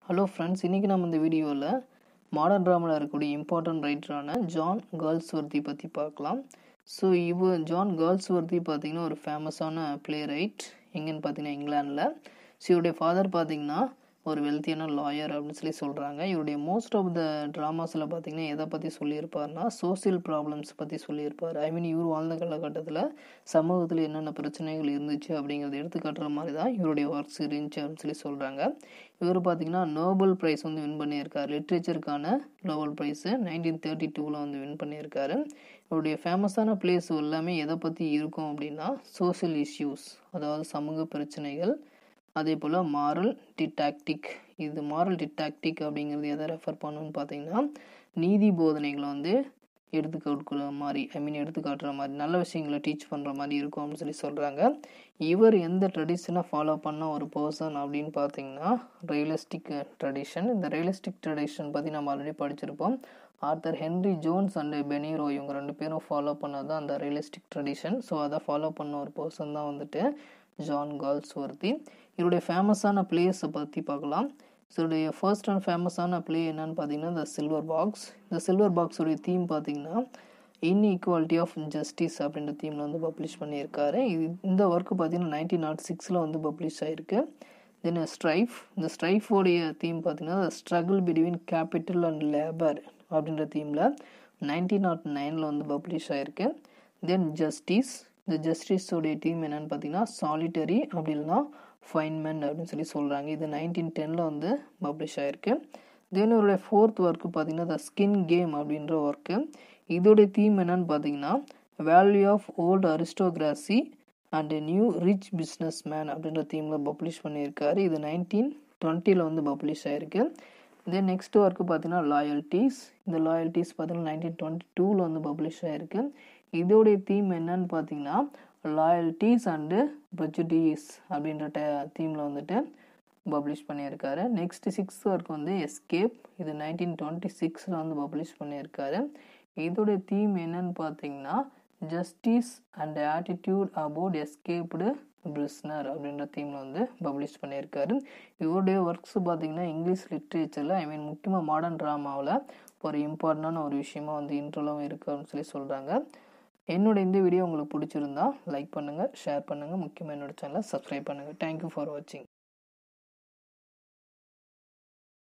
hello friends இன்றைக்கி நம்ம இந்த வீடியோவில் மாடர்ன் ட்ராமாவில் இருக்கக்கூடிய இம்பார்ட்டன்ட் ரைட்டரான ஜான் கேர்ள்ஸ்வர்த்தி பற்றி பார்க்கலாம் ஸோ இவ ஜான் கேர்ள்ஸ்வர்த்தி பார்த்தீங்கன்னா ஒரு ஃபேமஸான ப்ளே ரைட் எங்கேன்னு பார்த்தீங்கன்னா இங்கிலாண்டில் ஸோ இவருடைய ஃபாதர் பார்த்தீங்கன்னா ஒரு வெல்த்தியான லாயர் அப்படின்னு சொல்லி சொல்கிறாங்க இவருடைய மோஸ்ட் ஆஃப் த ட்ராமாஸில் பார்த்தீங்கன்னா எதை பற்றி சொல்லியிருப்பார்னா சோசியல் ப்ராப்ளம்ஸ் பற்றி சொல்லியிருப்பார் ஐ மீன் இவர் வாழ்ந்த காலகட்டத்தில் சமூகத்தில் என்னென்ன பிரச்சனைகள் இருந்துச்சு அப்படிங்கிறத எடுத்துக்காட்டுற மாதிரி தான் இவருடைய ஒர்க்ஸ் இருந்துச்சு அப்படின்னு சொல்லி சொல்கிறாங்க இவர் பார்த்தீங்கன்னா நோபல் ப்ரைஸ் வந்து வின் பண்ணியிருக்காரு லிட்ரேச்சருக்கான நோபல் ப்ரைஸு நைன்டீன் தேர்ட்டி டூவில் வந்து வின் பண்ணியிருக்காரு இவருடைய ஃபேமஸான பிளேஸ் எல்லாமே எதை பற்றி இருக்கும் அப்படின்னா சோசியல் இஷ்யூஸ் அதாவது சமூக பிரச்சனைகள் அதே போல் மாரல் டிடாக்டிக் இது மாரல் டிடாக்டிக் அப்படிங்கிறது எதை ரெஃபர் பண்ணுன்னு பார்த்தீங்கன்னா நீதி போதனைகளை வந்து எடுத்து கொடுக்குற மாதிரி ஐ மீன் எடுத்து காட்டுற மாதிரி நல்ல விஷயங்களை டீச் பண்ணுற மாதிரி இருக்கும் அப்படின்னு சொல்லி சொல்கிறாங்க இவர் எந்த ட்ரெடிஷனை ஃபாலோ பண்ண ஒரு பர்சன் அப்படின்னு பார்த்தீங்கன்னா ரியலிஸ்டிக் ட்ரெடிஷன் இந்த ரியலிஸ்டிக் ட்ரெடிஷன் பற்றி நம்ம ஆல்ரெடி படிச்சிருப்போம் Arthur Henry Jones and Pinero இவங்க ரெண்டு பேரும் ஃபாலோ பண்ணது தான் அந்த ரியலிஸ்டிக் ட்ரெடிஷன் ஸோ அதை ஃபாலோ பண்ண ஒரு பர்சன் தான் வந்துட்டு ஜான் கால்ஸ்வர்த்தி இவருடைய ஃபேமஸான பிளேஸை பற்றி பார்க்கலாம் ஸோ இவருடைய ஃபர்ஸ்ட் அண்ட் ஃபேமஸான பிளே என்னன்னு பார்த்தீங்கன்னா இந்த சில்வர் பாக்ஸ் இந்த சில்வர் பாக்ஸுடைய தீம் பார்த்தீங்கன்னா இன்இக்வாலிட்டி ஆஃப் ஜஸ்டிஸ் அப்படின்ற தீமில் வந்து பப்ளிஷ் பண்ணியிருக்காரு இது இந்த ஒர்க்கு பார்த்தீங்கன்னா நைன்டீன் நாட் சிக்ஸில் வந்து பப்ளிஷ் ஆகிருக்கு தென் ஸ்ட்ரைஃப் இந்த ஸ்ட்ரைஃபோடைய தீம் பார்த்தீங்கன்னா struggle between capital and labour அப்படின்ற தீமில் நைன்டீன் நாட் நைனில் வந்து பப்ளிஷ் ஆகிருக்கு தென் ஜஸ்டிஸ் இந்த ஜஸ்டிஸோடைய டீம் என்னன்னு பார்த்தீங்கன்னா சாலிட்டரி அப்படி இல்லைனா ஃபைன்மெண்ட் அப்படின்னு சொல்லி சொல்கிறாங்க இது நைன்டீன் டெனில் வந்து பப்ளிஷ் ஆகிருக்கு தென் இவருடைய ஃபோர்த் ஒர்க்கு பார்த்தீங்கன்னா த ஸ்கின் கேம் அப்படின்ற ஒர்க்கு இதோடைய தீம் என்னன்னு பார்த்தீங்கன்னா value of old aristocracy and new rich business man அப்படின்ற தீமில் பப்ளிஷ் பண்ணியிருக்காரு இது நைன்டீன் டுவெண்ட்டியில் வந்து பப்ளிஷ் ஆகிருக்கு தென் நெக்ஸ்ட் ஒர்க்கு பார்த்தீங்கன்னா லாயல்ட்டிஸ் இந்த லாயல்ட்டிஸ் பார்த்தீங்கன்னா நைன்டீன் டுவெண்ட்டி டூவில் வந்து பப்ளிஷ் ஆகிருக்கு இதோடைய தீம் என்னன்னு பார்த்தீங்கன்னா லாயல்ட்டிஸ் அண்டு ப்ரஜுடிஸ் அப்படின்ற டே தீமில் வந்துட்டு பப்ளிஷ் பண்ணியிருக்காரு நெக்ஸ்ட் சிக்ஸ்த் ஒர்க் வந்து எஸ்கேப் இது நைன்டீன் டுவெண்ட்டி சிக்ஸில் வந்து பப்ளிஷ் பண்ணியிருக்காரு இதோடைய தீம் என்னன்னு பார்த்தீங்கன்னா justice and attitude about escaped prisoner அப்படின்ற தீமில் வந்து பப்ளிஷ் பண்ணியிருக்காரு இவருடைய ஒர்க்ஸ் பார்த்தீங்கன்னா இங்கிலீஷ் லிட்ரேச்சரில் ஐ மீன் முக்கியமாக மாடர்ன் ட்ராமாவில் ஒரு இம்பார்ட்டண்டான ஒரு விஷயமா வந்து இன்ட்ரோலாம் இருக்குது அப்படின்னு சொல்லி சொல்கிறாங்க என்னோட இந்த வீடியோ உங்களுக்கு பிடிச்சிருந்தா லைக் பண்ணுங்கள் ஷேர் பண்ணுங்கள் முக்கியமாக என்னோட சேனலை சப்ஸ்கிரைப் பண்ணுங்கள் தேங்க்யூ ஃபார் வாட்சிங்